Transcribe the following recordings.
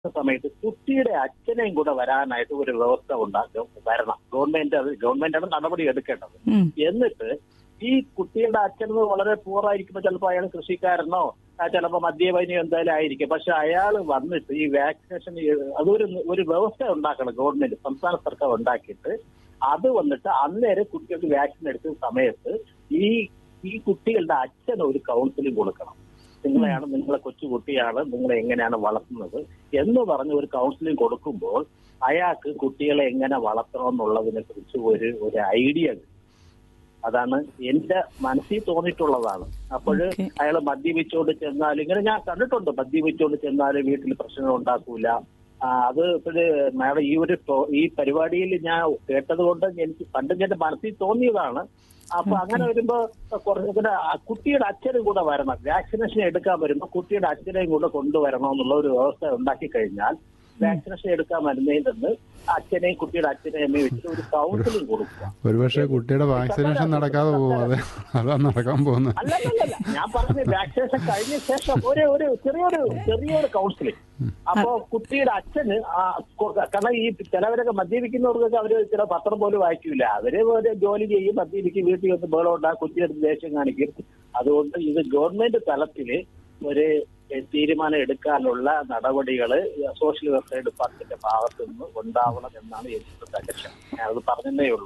സമയത്ത് കുട്ടിയുടെ അച്ഛനെയും കൂടെ വരാനായിട്ട് ഒരു വ്യവസ്ഥ ഉണ്ടാക്കും വരണം ഗവൺമെന്റ് അത് ഗവൺമെന്റാണ് നടപടി എടുക്കേണ്ടത് ഉം. എന്നിട്ട് ഈ കുട്ടിയുടെ അച്ഛൻ വളരെ പൂറായിരിക്കുമ്പോൾ ചിലപ്പോൾ അയാൾ കൃഷിക്കാരനോ ആ ചിലപ്പോൾ മദ്യപാനിയോ എന്തായാലും ആയിരിക്കും പക്ഷെ അയാൾ വന്നിട്ട് ഈ വാക്സിനേഷൻ അതൊരു ഒരു വ്യവസ്ഥ ഉണ്ടാക്കണം ഗവൺമെന്റ് സംസ്ഥാന സർക്കാർ ഉണ്ടാക്കിയിട്ട് അത് വന്നിട്ട് അന്നേരം കുട്ടികൾക്ക് വാക്സിൻ എടുക്കുന്ന സമയത്ത് ഈ ഈ കുട്ടികളുടെ അച്ഛൻ ഒരു കൗൺസിലിംഗ് കൊടുക്കണം നിങ്ങളെയാണ് നിങ്ങളെ കൊച്ചു കുട്ടിയാണ് നിങ്ങളെ എങ്ങനെയാണ് വളർത്തുന്നത് എന്ന് പറഞ്ഞ് ഒരു കൗൺസിലിംഗ് കൊടുക്കുമ്പോൾ അയാൾക്ക് കുട്ടികളെ എങ്ങനെ വളർത്തണം എന്നുള്ളതിനെ കുറിച്ച് ഒരു ഒരു ഐഡിയ കിട്ടും. അതാണ് എന്റെ മനസ്സിൽ തോന്നിയിട്ടുള്ളതാണ് അപ്പോൾ Okay. അയാൾ മദ്യപിച്ചുകൊണ്ട് ചെന്നാൽ ഇങ്ങനെ ഞാൻ കണ്ടിട്ടുണ്ട് മദ്യപിച്ചുകൊണ്ട് ചെന്നാൽ വീട്ടിൽ പ്രശ്നങ്ങൾ ഉണ്ടാക്കൂല ആ, അത് ഇപ്പോഴ് മാഡം ഈ ഒരു പ്രോ- ഈ പരിപാടിയിൽ ഞാൻ കേട്ടത് കൊണ്ട് എനിക്ക് പണ്ട് എന്റെ മനസ്സിൽ തോന്നിയതാണ് അപ്പൊ അങ്ങനെ വരുമ്പോ കുറച്ച് ഇങ്ങനെ ആ കുട്ടിയുടെ അച്ഛനും കൂടെ വരണം വാക്സിനേഷൻ എടുക്കാൻ വരുമ്പോ കുട്ടിയുടെ അച്ഛനെയും കൂടെ കൊണ്ടുവരണം എന്നുള്ള ഒരു വ്യവസ്ഥ ഉണ്ടാക്കി കഴിഞ്ഞാൽ വാക്സിനേഷൻ എടുക്കാൻ വരുന്നതിൽ നിന്ന് അച്ഛനെയും കുട്ടിയുടെ അച്ഛനെയും അമ്മയും വെച്ചിട്ട് ഒരു കൗൺസിലിംഗ് കൊടുക്കുക ഒരുപക്ഷെ കുട്ടിയുടെ വാക്സിനേഷൻ നടക്കാതെ പോകും അത് അതാണ് നടക്കാൻ പോകുന്നത് അല്ലല്ലല്ല ഞാൻ പറഞ്ഞ വാക്സിനേഷൻ കഴിഞ്ഞ ശേഷം ഒരു ഒരു ചെറിയൊരു ചെറിയൊരു കൗൺസിലിംഗ് അപ്പോ കുട്ടിയുടെ അച്ഛന് ആ കൊ- കാരണം ഈ ചിലവരൊക്കെ മദ്യപിക്കുന്നവർക്കൊക്കെ അവര് ചില പത്രം പോലും വായിക്കൂല അവര് ഒരു ജോലി ചെയ്യും മദ്യപിക്കും വീട്ടിൽ വന്ന് ബഹളം ഉണ്ടാകും കുട്ടിയെടുത്ത് ദേഷ്യം കാണിക്കും അതുകൊണ്ട് ഇത് ഗവൺമെന്റ് തലത്തില് ഒരു എഹ്, തീരുമാനം എടുക്കാനുള്ള നടപടികള് സോഷ്യൽ വെൽഫെയർ ഡിപ്പാർട്ട്മെന്റിന്റെ ഭാഗത്തു നിന്ന് ഉണ്ടാവണം എന്നാണ് എനിക്ക് തകർച്ച ഞാനത് പറഞ്ഞതേ ഉള്ളൂ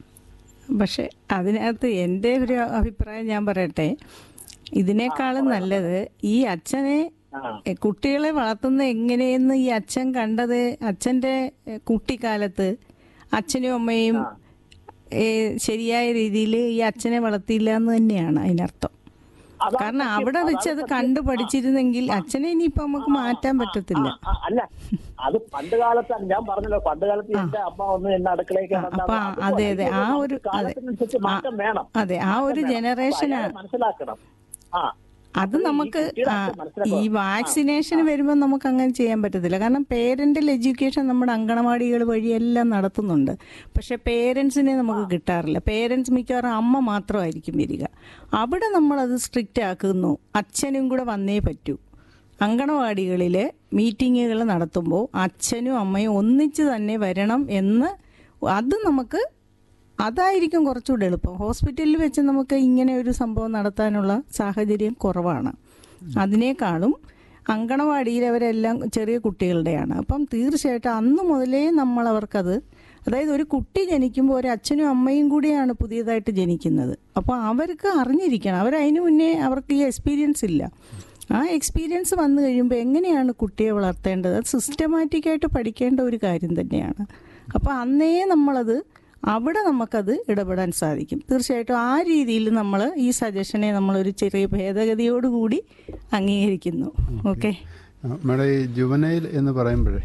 പക്ഷെ അതിനകത്ത് എൻ്റെ ഒരു അഭിപ്രായം ഞാൻ പറയട്ടെ ഇതിനേക്കാളും നല്ലത് ഈ അച്ഛനെ ആ എ, കുട്ടികളെ വളർത്തുന്ന എങ്ങനെയെന്ന് ഈ അച്ഛൻ കണ്ടത് അച്ഛൻ്റെ എ, കുട്ടിക്കാലത്ത് അച്ഛനും അമ്മയും ഏ, ശരിയായ രീതിയിൽ ഈ അച്ഛനെ വളർത്തിയില്ല എന്ന് തന്നെയാണ് അതിനർത്ഥം അതാണ് കാരണം സത്യം. അവിടെ വെച്ച് അത് അതാണ് കണ്ടു പഠിച്ചിരുന്നെങ്കിൽ അച്ഛനെ ഇനിയിപ്പോ നമുക്ക് മാറ്റാൻ പറ്റത്തില്ല ആ, ആ, അല്ല അത് പണ്ട് കാലത്താണ് ഞാൻ പറഞ്ഞല്ലോ പണ്ട് കാലത്ത് എന്റെ അമ്മ ഒന്ന് എന്നെ അടുക്കളയ്ക്ക് ആ, അപ്പൊ അതെ അതെ ആ ഒരു അതെ കാലത്തിനനുസരിച്ച് മാറ്റം വേണം അതെ ആ ഒരു അപ്പൊ ജനറേഷനാ അയാളെ മനസ്സിലാക്കണം ആ അത് അപ്പൊ ഈ നമുക്ക് കുട്ടിയുടെ ആ, അച്ഛൻ മനസ്സിലാക്കുക. ഈ വാക്സിനേഷൻ വരുമ്പോൾ നമുക്ക് അങ്ങനെ ചെയ്യാൻ പറ്റത്തില്ല കാരണം പേരന്റൽ എഡ്യൂക്കേഷൻ നമ്മുടെ അങ്കണവാടികൾ വഴിയെല്ലാം നടത്തുന്നുണ്ട് പക്ഷെ പേരൻസിനെ നമുക്ക് കിട്ടാറില്ല പേരൻസ് മിക്കവാറും അമ്മ മാത്രമായിരിക്കും വരിക അവിടെ നമ്മളത് സ്ട്രിക്റ്റ് ആക്കുന്നു അച്ഛനും കൂടെ വന്നേ പറ്റൂ അങ്കണവാടികളിൽ മീറ്റിങ്ങുകൾ നടത്തുമ്പോൾ അച്ഛനും അമ്മയും ഒന്നിച്ച് തന്നെ വരണം എന്ന് അത് നമുക്ക് അതായിരിക്കും കുറച്ചുകൂടെ എളുപ്പം ഹോസ്പിറ്റലിൽ വെച്ച് നമുക്ക് ഇങ്ങനെ ഒരു സംഭവം നടത്താനുള്ള സാഹചര്യം കുറവാണ് അതിനേക്കാളും അങ്കണവാടിയിൽ അവരെല്ലാം ചെറിയ കുട്ടികളുടെയാണ് അപ്പം തീർച്ചയായിട്ടും അന്ന് മുതലേ നമ്മൾ അവർക്കത് അതായത് ഒരു കുട്ടി ജനിക്കുമ്പോൾ ഒരു അച്ഛനും അമ്മയും കൂടിയാണ് പുതിയതായിട്ട് ജനിക്കുന്നത് അപ്പോൾ അവർക്ക് അറിഞ്ഞിരിക്കണം അവരതിനു മുന്നേ അവർക്ക് ഈ എക്സ്പീരിയൻസ് ഇല്ല ആ എക്സ്പീരിയൻസ് വന്നു കഴിയുമ്പോൾ എങ്ങനെയാണ് കുട്ടിയെ വളർത്തേണ്ടത് അത് സിസ്റ്റമാറ്റിക്കായിട്ട് പഠിക്കേണ്ട ഒരു കാര്യം തന്നെയാണ് അപ്പോൾ അന്നേ നമ്മളത് അവിടെ നമുക്കത് ഇടപെടാൻ സാധിക്കും തീർച്ചയായിട്ടും ആ രീതിയിൽ നമ്മൾ ഈ സജഷനെ നമ്മളൊരു ചെറിയ ഭേദഗതിയോടുകൂടി അംഗീകരിക്കുന്നു ഓക്കെ ആ, മേഡം ഈ ജുവനൈൽ എന്ന് പറയുമ്പോഴേ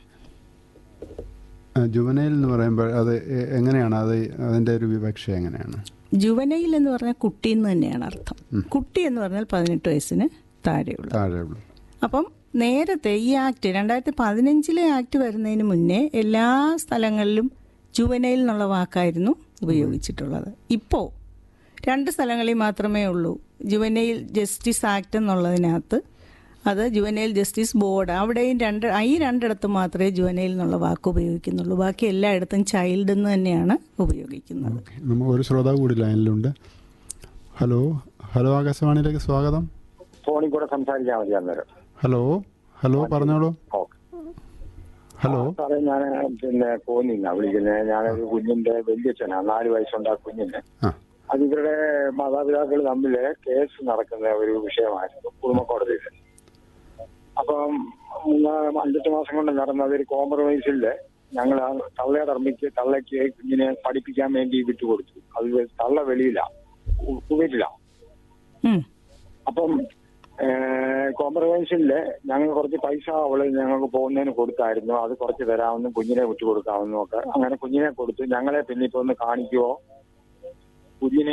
ആ, ജുവനൈൽ എന്ന് പറയുമ്പോൾ അത് എ- എങ്ങനെയാണ് അത് അതിൻ്റെ ഒരു വിവക്ഷ എങ്ങനെയാണ് ജുവനൈൽ എന്ന് പറഞ്ഞാൽ കുട്ടി എന്ന് തന്നെയാണ് അർത്ഥം കുട്ടി എന്ന് പറഞ്ഞാൽ പതിനെട്ട് വയസ്സിന് താഴെയുള്ള താഴെയുള്ളൂ അപ്പം നേരത്തെ ഈ ആക്ട് രണ്ടായിരത്തി പതിനഞ്ചിലെ ആക്ട് വരുന്നതിന് മുന്നേ എല്ലാ സ്ഥലങ്ങളിലും ജുവനൈൽ എന്നുള്ള വാക്കായിരുന്നു ഉപയോഗിച്ചിട്ടുള്ളത് ഇപ്പോൾ രണ്ട് സ്ഥലങ്ങളിൽ മാത്രമേ ഉള്ളൂ ജുവനൈൽ ജസ്റ്റിസ് ആക്ട് എന്നുള്ളതിനകത്ത് അത് ജുവനൈൽ ജസ്റ്റിസ് ബോർഡ് അവിടെയും രണ്ട് ഈ രണ്ടിടത്ത് മാത്രമേ ജുവനൈൽ എന്നുള്ള വാക്ക് ഉപയോഗിക്കുന്നുള്ളൂ ബാക്കി എല്ലായിടത്തും ചൈൽഡ് എന്ന് തന്നെയാണ് ഉപയോഗിക്കുന്നത് ഓക്കെ നമുക്ക് ഒരു ശ്രോതാവ് കൂടി ലൈനിലുണ്ട് ഹലോ ഹലോ ആകാശവാണിയിലേക്ക് സ്വാഗതം ഫോണിൽ കൂടെ സംസാരിച്ചാൽ മതി അന്നേരം ഹലോ ഹലോ പറഞ്ഞോളൂ ഓക്കെ ഹലോ സാറേ ഞാൻ പിന്നെ പോന്നിന്നാ വിളിക്കുന്നത് ഞാനൊരു കുഞ്ഞിന്റെ വല്യച്ഛനാ നാല് വയസ്സുണ്ട് ആ കുഞ്ഞിന് ആ അത് ഇവരുടെ മാതാപിതാക്കൾ തമ്മിൽ കേസ് നടക്കുന്ന ഒരു വിഷയമായിരുന്നു കുടുംബ കോടതിയിൽ അപ്പം മൂന്നാ- അഞ്ചെട്ട് മാസം കൊണ്ട് നടന്ന അതൊരു കോംപ്രമൈസില് ഞങ്ങൾ ആ തള്ളയുടെ അമ്മയ്ക്ക് തള്ളയ്ക്ക് കുഞ്ഞിനെ പഠിപ്പിക്കാൻ വേണ്ടി വിട്ടുകൊടുത്തു അത് തള്ള വെളിയില കുവൈറ്റില ഉം. അപ്പം കോംപ്രമൈസില് ഞങ്ങൾ കുറച്ച് പൈസ അവള് ഞങ്ങൾക്ക് പോകുന്നതിന് കൊടുത്തായിരുന്നു അത് കുറച്ച് തരാമെന്നും കുഞ്ഞിനെ വിട്ടുകൊടുക്കാമെന്നും ഒക്കെ അങ്ങനെ കുഞ്ഞിനെ കൊടുത്തു ഞങ്ങളെ പിന്നെ ഇപ്പൊ ഒന്ന് കാണിക്കുവോ കുഞ്ഞിനെ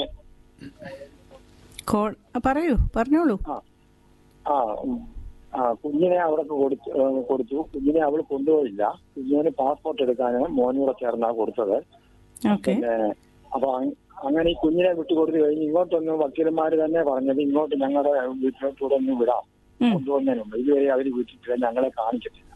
കോ പറയൂ പറഞ്ഞോളൂ ആ ആ ഉം. ആ കുഞ്ഞിനെ അവർക്ക് കൊടുത്തു ഏ, കൊടുത്തു കുഞ്ഞിനെ അവൾ കൊണ്ടുപോയില്ല കുഞ്ഞിന് പാസ്പോർട്ട് എടുക്കാൻ മോനൂടെ ചേർന്നാ കൊടുത്തത് ഓക്കെ പിന്നെ അപ്പൊ അങ്- അങ്ങനെ ഈ കുഞ്ഞിനെ വിട്ടുകൊടുത്ത് കഴിഞ്ഞ് ഇങ്ങോട്ടൊന്ന് വക്കീലന്മാര് തന്നെ പറഞ്ഞത് ഇങ്ങോട്ട് ഞങ്ങളുടെ വീട്ടിലോട്ടൂടെ ഒന്ന് വിടാം ഉം. കൊണ്ടുവന്നതിന് മുമ്പ് ഇതുവരെ അവര് വിട്ടിട്ടില്ല ഞങ്ങളെ കാണിച്ചിട്ടില്ല